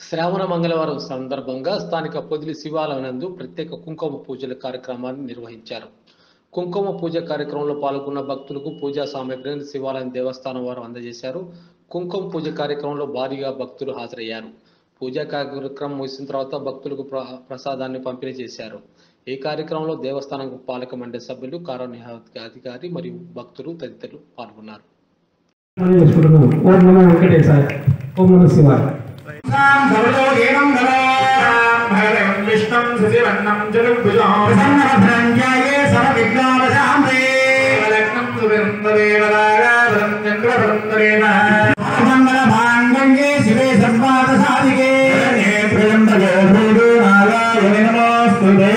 శ్రావణ మంగళవారం సందర్భంగా స్థానిక పొదిలి శివాలయం నందు ప్రత్యేక కుంకుమ పూజల కార్యక్రమాన్ని నిర్వహించారు కుంకుమ పూజ కార్యక్రమంలో పాల్గొన్న భక్తులకు పూజా సామాగ్రిని శివాలయం దేవస్థానం వారు అందజేశారు కుంకుమ పూజ కార్యక్రమంలో భారీగా భక్తులు హాజరయ్యారు పూజా కార్యక్రమం ముగిసిన తర్వాత భక్తులకు ప్ర- ప్రసాదాన్ని పంపిణీ చేశారు ఈ కార్యక్రమంలో దేవస్థానం పాలక మండలి సభ్యులు కార్యనిర్వాహక అధికారి మరియు భక్తులు తదితరులు పాల్గొన్నారు మనం చేసుకుంటున్నాం ఓం నమో వెంకటేశాయ ఓం నమ శివాయ సర్వలోకేనం గలాం విష్ణం శశివర్ణం చతుర్భుజం ప్రసన్నభద్రంజాయే సర్వవిఘ్నావశాంతే లగ్నం సువిందరేవరాగాధరం చంద్రభద్రేణ మంగళమాంగళ్యే శివే సర్వాదసాదికే ప్రియంబగే భూడు నారాయణ నమోస్తుతే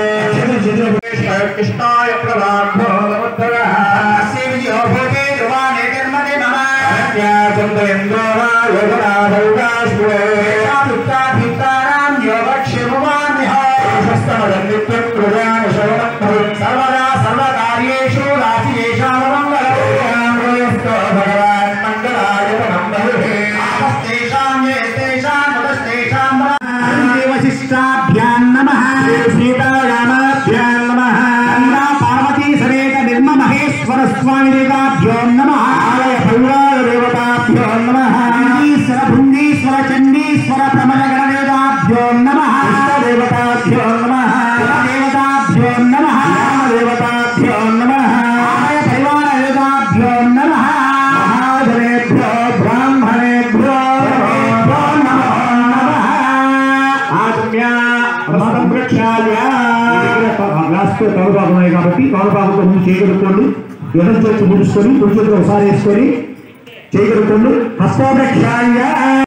కృష్ణాయ ప్రవాభో నమోత్తరః శివజో భోగే ధ్రువాణే కర్మణే మమ సర్వదా సర్వకార్యేషు భగవాన్ మంగళాయ వశిష్టాభ్యాం నమ సీతారామాభ్యాం నమ పార్వతీ సమేత నిర్మ మహేశ్వర స్వామి దేవతాభ్యో నమ ఆలయ భైరాల దేవతాభ్యో నమ ఈశ్వర భుంగీశ్వర చండీశ్వర ప్రమల గణదేవతాభ్యో నమ దేవతాభ్యో నమ దేవతాభ్యో నమ దేవతాభ్యో నమ ఆలయ భైరాల దేవతాభ్యో నమ మహాజనేభ్యో బ్రాహ్మణేభ్యో నమో నమః ఆత్మ్య సంరక్షాయ రాష్ట్ర కౌరభాగం ఉన్నాయి కాబట్టి కౌరభాగంతో ముందు చేయగలుగుకోండి ఎడం చేతి ముడుచుకొని కుడి చేతిలో ఒకసారి వేసుకొని చేయగలుగుకోండి హస్తోరక్షాయ